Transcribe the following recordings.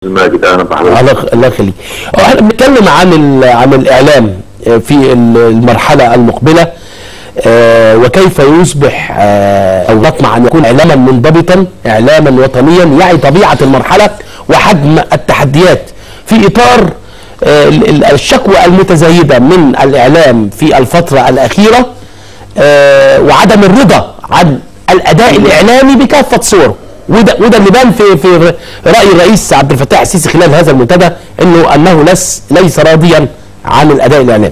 ماجد اهلا بحضرتك الله الله يخليك هو احنا بنتكلم عن ال- عن الاعلام آه، في ال- المرحله المقبله آه، وكيف يصبح آه، او نطمع ان يكون اعلاما منضبطا اعلاما وطنيا يعي طبيعه المرحله وحجم التحديات في اطار آه، ال- ال- الشكوى المتزايده من الاعلام في الفتره الاخيره آه، وعدم الرضا عن الاداء الاعلامي بكافه صوره وده وده اللي بان في في راي الرئيس عبد الفتاح السيسي خلال هذا المنتدى انه انه ليس ليس راضيا عن الاداء الاعلامي.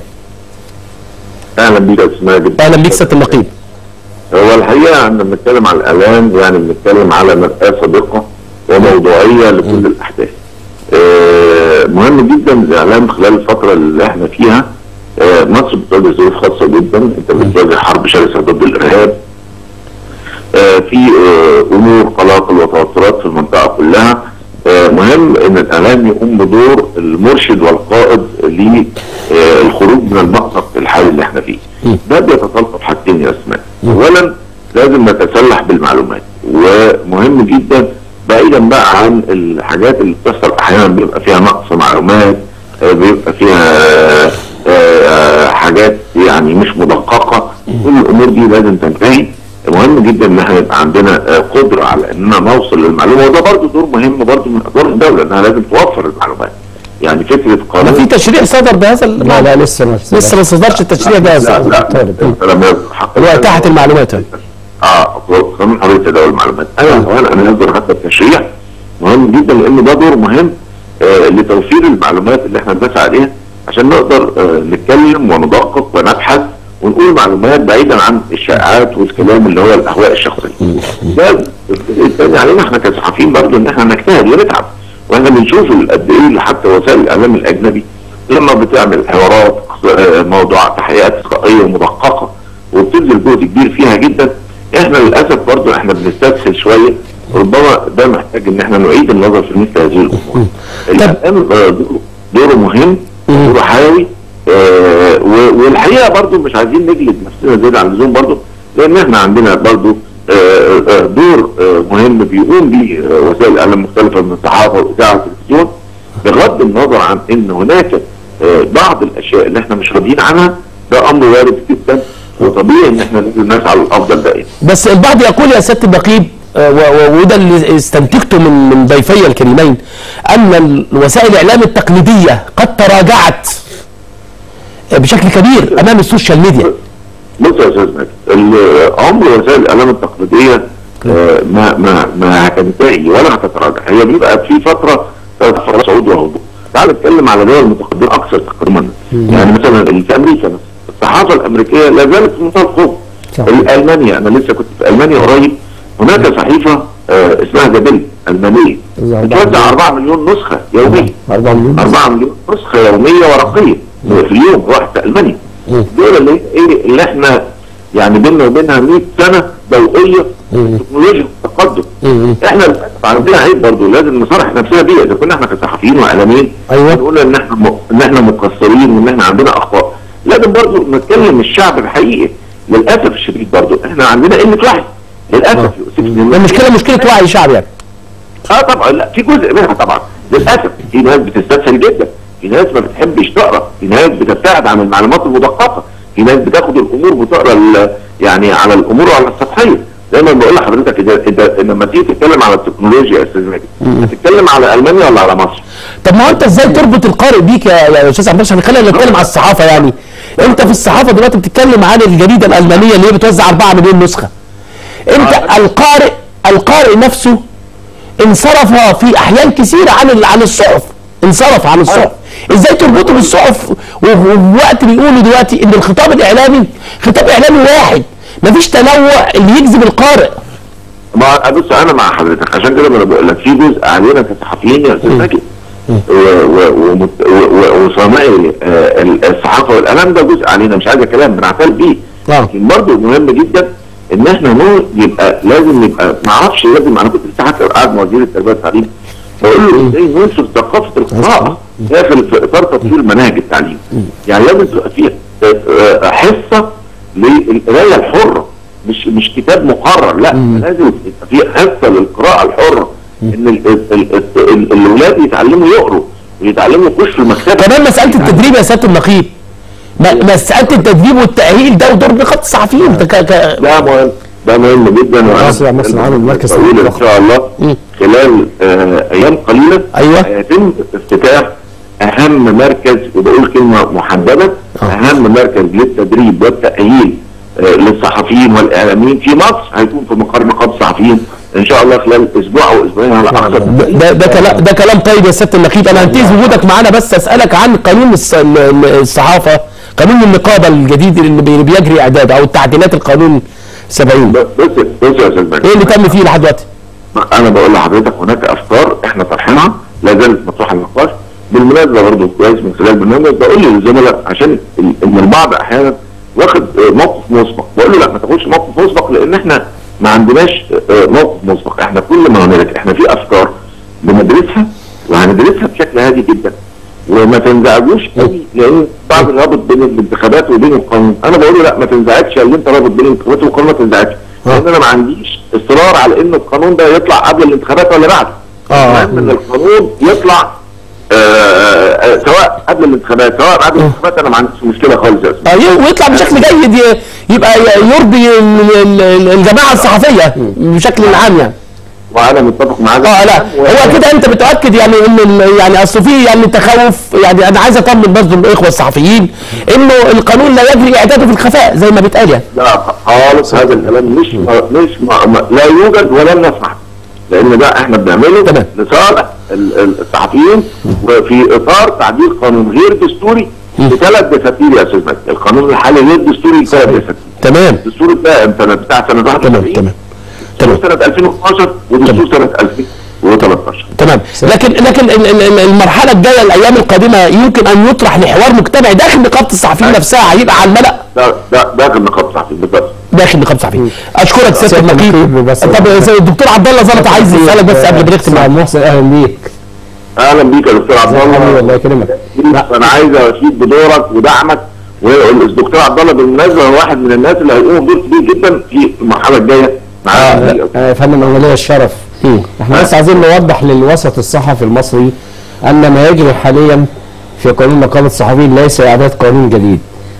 اهلا بيك يا استاذ ماجد اهلا بيك سياده النقيب. هو الحقيقه عندما بنتكلم على الاعلام يعني بنتكلم على مرآة صادقه وموضوعيه لكل الاحداث. آه، مهم جدا الاعلام خلال الفتره اللي احنا فيها آه، مصر بتواجه ظروف خاصه جدا، انت بتواجه حرب شرسه ضد الارهاب. آه، في آه، امور قلاقل وتوترات في المنطقه كلها. آه، مهم ان الاعلام يقوم بدور المرشد والقائد للخروج من المأزق الحالي اللي احنا فيه. ده بيتطلب حاجتين يا اسماء. اولا لازم نتسلح بالمعلومات ومهم جدا بعيدا بقى عن الحاجات اللي بتحصل احيانا بيبقى فيها نقص معلومات آه، بيبقى فيها آه، آه، حاجات يعني مش مدققه كل الامور دي لازم تنتهي مهم جدا ان احنا يبقى عندنا آه، قدره على اننا نوصل للمعلومه وده برضه دور مهم برضه من ادوار الدوله انها لازم توفر المعلومات يعني فكره ما قانون في تشريع صدر بهذا ال- لا لا لسه ما لسه ما صدرش التشريع ده لا لا طالب. لم يصدر حق اللي هو اتاحت المعلومات يعني. اه قانون حريه تداول المعلومات انا اولا انا يصدر حتى التشريع مهم جدا لان ده دور مهم آه لتوفير المعلومات اللي احنا بنسعى عليها عشان نقدر آه نتكلم وندقق ونبحث ونقول معلومات بعيدا عن الشائعات والكلام اللي هو الاهواء الشخصيه. ده الثاني علينا احنا كصحفيين برضه ان احنا نجتهد ونتعب واحنا بنشوف قد ايه حتى وسائل الاعلام الاجنبي لما بتعمل حوارات آه، موضوع تحقيقات اثرائيه ومدققه وبتبذل جهد كبير فيها جدا احنا للاسف برضه احنا بنستسهل شويه ربما ده محتاج ان احنا نعيد النظر في مثل هذه الامور. الاعلام آه، دوره- دوره مهم دوره حيوي آه، و- والحقيقه برضه مش عايزين نجلد نفسنا زياده عن اللزوم برضه لان احنا عندنا برضه آه، آه، دور آه، مهم بيقوم به آه، وسائل الاعلام المختلفه من الصحافه والاذاعه والتلفزيون بغض النظر عن ان هناك آه، بعض الاشياء اللي احنا مش راضيين عنها ده امر وارد جدا وطبيعي ان احنا لازم نسعى للافضل دائما. بس البعض يقول يا سياده النقيب آه، و- و- وده اللي استنتجته من من ضيفي الكريمين ان ال- وسائل الاعلام التقليديه قد تراجعت آه، بشكل كبير امام السوشيال ميديا بص يا استاذ ماجد ال- عمر وسائل الاعلام التقليديه آه، ما ما ما هتنتهي ولا هتتراجع هي بيبقى في فتره فتره صعود وهبوط تعال نتكلم على دول متقدمه اكثر تقدما يعني مثلا اللي في امريكا مثلا الصحافه الامريكيه لا زالت في منتهى القوه صح. المانيا انا لسه كنت في المانيا قريب هناك صحيفه آه، اسمها جابيل المانيه أربعة بتوزع 4 مليون نسخه يوميا 4 مليون 4 مليون نسخه يوميه ورقيه في اليوم واحد في المانيا دول اللي ايه اللي احنا يعني بيننا وبينها 100 سنه ضوئيه تكنولوجيا تقدم احنا للاسف عندنا عيب برضه لازم نصارح نفسنا بيه اذا كنا احنا كصحفيين واعلاميين أيوة. نقول ان احنا م... ان احنا مقصرين وان احنا عندنا اخطاء لازم برضه نتكلم الشعب الحقيقي للاسف الشديد برضه احنا عندنا قله وعي للاسف يؤسفني المشكله مشكله وعي شعب يعني اه طبعا لا في جزء منها طبعا للاسف في ناس بتستسهل جدا في ناس ما بتحبش تقرا في ناس بتبتعد عن المعلومات المدققه في ناس بتاخد الامور بتقرا ال- يعني على الامور على السطحيه زي ما بقول لحضرتك اذا اذا لما تيجي تتكلم على التكنولوجيا يا استاذ ماجد هتتكلم على المانيا ولا على مصر؟ طب ما هو انت ازاي تربط القارئ بيك يا يا استاذ عبد الرحمن خلينا نتكلم على الصحافه يعني انت في الصحافه دلوقتي بتتكلم عن الجريده الالمانيه اللي هي بتوزع 4 مليون نسخه انت آه. القارئ القارئ نفسه انصرف في احيان كثيره عن ال- عن الصحف انصرف عن الصحف ازاي تربطه بالصحف و- ووقت بيقولوا دلوقتي ان الخطاب الاعلامي خطاب اعلامي واحد مفيش تنوع اللي يجذب القارئ ما بص انا مع حضرتك عشان كده انا بقول لك في جزء علينا كصحفيين يا استاذ ماجد و- و- ومت- و- و- وصناعي آه، الصحافه والاعلام ده جزء علينا مش عايز كلام بنعترف بيه آه. لكن برضه مهم جدا ان احنا نو يبقى لازم يبقى ما اعرفش لازم انا كنت لسه حتى قاعد مع وزير التربيه والتعليم بقول له ازاي ننشر ثقافه القراءه داخل في اطار تطوير مناهج التعليم يعني لازم تبقى فيها آه، حصه للقرايه الحره مش مش كتاب مقرر لا لازم يبقى في حصه للقراءه الحره ان ال- ال- ال- ال- الاولاد يتعلموا يقروا ويتعلموا يخشوا المكتبه كمان مساله التدريب يا سياده النقيب م- مساله التدريب والتاهيل ده ودور نقابه الصحفيين ده ك... ك... ده مهم ده مهم جدا وأنا مصر- مصر عامل مركز طويل تدريب ان شاء الله مم. خلال آه ايام قليله أيوة. هيتم افتتاح اهم مركز وبقول كلمه محدده اهم مركز للتدريب والتاهيل آه للصحفيين والاعلاميين في مصر هيكون في مقر نقابه الصحفيين ان شاء الله خلال اسبوع او اسبوعين على اقصى ده ده كلام ده كلام طيب يا سياده النقيب انا هنتهز وجودك معانا بس اسالك عن قانون الص- ال- ال- الصحافه قانون النقابه الجديد اللي بي- بيجري اعداده او التعديلات القانون 70 بص بص يا استاذ مجدي ايه اللي تم فيه لحد دلوقتي؟ انا بقول لحضرتك هناك افكار احنا طرحناها لا زالت مطروحه للنقاش بالمناسبه برضه كويس من خلال البرنامج بقول للزملاء عشان ال- ان البعض احيانا واخد آه، موقف مسبق بقول له لا ما تاخدش موقف مسبق لان احنا ما عندناش آه، موقف مسبق احنا كل ما هنالك احنا في افكار بندرسها وهندرسها بشكل هادي جدا وما تنزعجوش قوي لان بعض الرابط بين الانتخابات وبين القانون انا بقول له لا ما تنزعجش اللي انت رابط بين الانتخابات والقانون ما تنزعجش لان انا ما عنديش اصرار على ان القانون ده يطلع قبل الانتخابات ولا بعد آه. المهم ان القانون يطلع آه، آه، سواء قبل الانتخابات سواء بعد الانتخابات انا ما عنديش مشكله خالص يا أستاذ. آه، ويطلع بشكل جيد ي- يبقى ي- يرضي ال- ال- ال- الجماعه الصحفيه بشكل عام يعني وانا متفق معاك اه لا هو كده انت بتؤكد يعني ان ال- يعني اصل في يعني تخوف يعني انا عايز اطمن برضه الاخوه الصحفيين انه القانون لا يجري اعداده في الخفاء زي ما بيتقال يعني لا خالص هذا الكلام مش مش ما ما لا يوجد ولن نسمح لان ده احنا بنعمله تمام. لصالح ال- ال- الصحفيين وفي اطار تعديل قانون غير دستوري بثلاث دساتير يا استاذ مجدي القانون الحالي غير دستوري بثلاث دساتير تمام الدستور الدائم سنه بتاع سنه 71 تمام دستور سنه 2012 ودستور سنه 2013 تمام لكن لكن ال- ال- ال- المرحله الجايه الايام القادمه يمكن ان يطرح لحوار مجتمعي داخل نقابه الصحفيين نفسها هيبقى على الملا ده ده ده كان نقابه الصحفيين بالظبط داخل نقابه الصحفيين اشكرك سياده سيادة النقيب النقيب بس- طب يا الدكتور عبد الله زلطه عايز يسالك بس قبل ما نختم مع معاك. محسن اهلا بيك اهلا بيك يا دكتور عبد الله الله الله يكرمك انا عايز اشيد بدورك ودعمك والدكتور عبد الله بالمناسبه هو واحد من الناس اللي هيقوموا بدور كبير جدا في المرحله الجايه معانا آه، يا فندم انا ليا الشرف احنا بس عايزين نوضح للوسط الصحفي المصري ان ما يجري حاليا في قانون نقابه الصحفيين ليس اعداد قانون جديد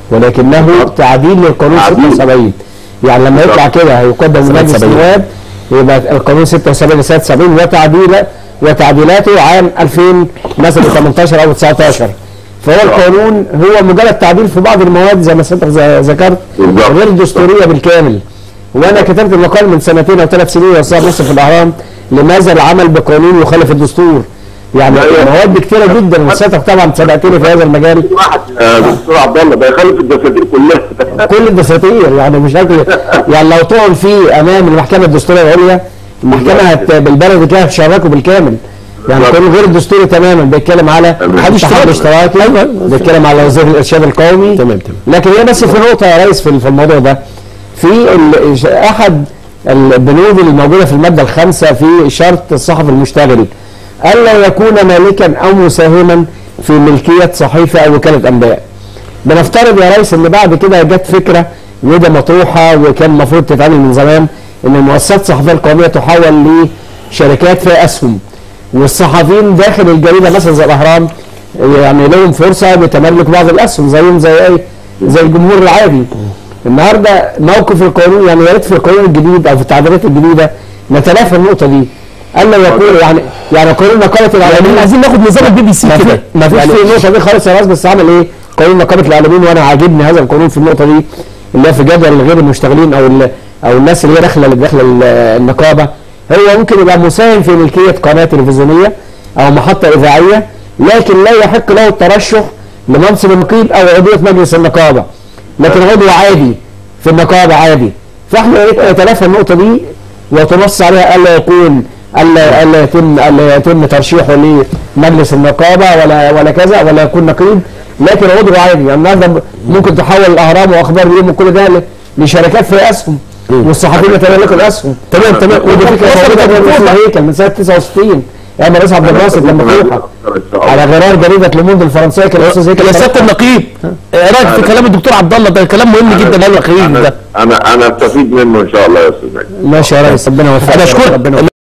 ولكنه تعديل للقانون تعديل. 76 يعني لما يطلع كده هيقدم لمجلس 77. النواب يبقى القانون 76 ل 73 وتعديل وتعديلاته عام 2000 مثلا 18 او 19 فهو القانون هو مجرد تعديل في بعض المواد زي ما سيادتك ز- ذكرت بالظبط. غير دستوريه بالكامل وانا كتبت المقال من سنتين او ثلاث سنين وصار نصف في الاهرام لماذا العمل بقانون يخالف الدستور يعني أيوة. مواد كتيره جدا وسيادتك طبعا سبقتني في هذا المجال في واحد آه، دكتور عبد الله ده يخالف الدساتير كلها كل الدساتير يعني مش هاكل يعني لو طعن فيه امام المحكمه الدستوريه العليا المحكمه هت بالبلد كده هتشاركه بالكامل يعني بالظبط. كله غير الدستوري تماما بيتكلم على تمام. اتحاد اشتراكي بيتكلم على وزير الارشاد القومي تمام، تمام. لكن هي بس في نقطه يا ريس في في الموضوع ده في ال- احد البنود الموجوده في الماده الخامسه في شرط الصحفي المشتغل الا يكون مالكا او مساهما في ملكيه صحيفه او وكاله انباء بنفترض يا ريس ان بعد كده جت فكره وده مطروحه وكان المفروض تتعمل من زمان ان المؤسسات الصحفيه القوميه تحول لشركات فيها اسهم والصحفيين داخل الجريده مثلا زي الاهرام يعني لهم فرصه بتملك بعض الاسهم زيهم زي ايه زي الجمهور العادي النهارده موقف القانون يعني يا ريت في القانون الجديد او في التعديلات الجديده نتلافى النقطه دي الا يكون يعني يعني قانون نقابه يعني الاعلاميين عايزين ناخد نظام البي بي سي ما في كده ما فيش يعني في النقطه دي خالص يا راس بس عامل ايه قانون نقابه الاعلاميين وانا عاجبني هذا القانون في النقطه دي اللي هي في جدول غير المشتغلين او ال- او الناس اللي هي داخله اللي داخله ال- النقابه هو ممكن يبقى مساهم في ملكيه قناه تلفزيونيه او محطه اذاعيه لكن لا يحق له الترشح لمنصب النقيب او عضويه مجلس النقابه لكن عضو عادي في النقابه عادي فاحنا يا ريت نتلافى النقطه دي وتنص عليها الا يكون الا الا يتم الا يتم ترشيحه لمجلس النقابه ولا ولا كذا ولا يكون نقيب لكن عضو عادي يعني النهارده ممكن تحول الاهرام واخبار اليوم وكل ده ل- لشركات في اسهم والصحفيين يتملكوا الاسهم تمام تمام ودي فكره موجوده من رئيس الهيكل من سنه 69 ايام رئيس عبد الناصر لما طرحت على غرار جريده لوموند الفرنسيه كان الاستاذ هيكل يا سياده النقيب ايه رايك في كلام الدكتور عبد الله ده كلام مهم جدا قال النقيب انا ده انا انا استفيد منه ان شاء الله يا استاذ مجدي ماشي يا ريس ربنا يوفقك انا اشكرك ربنا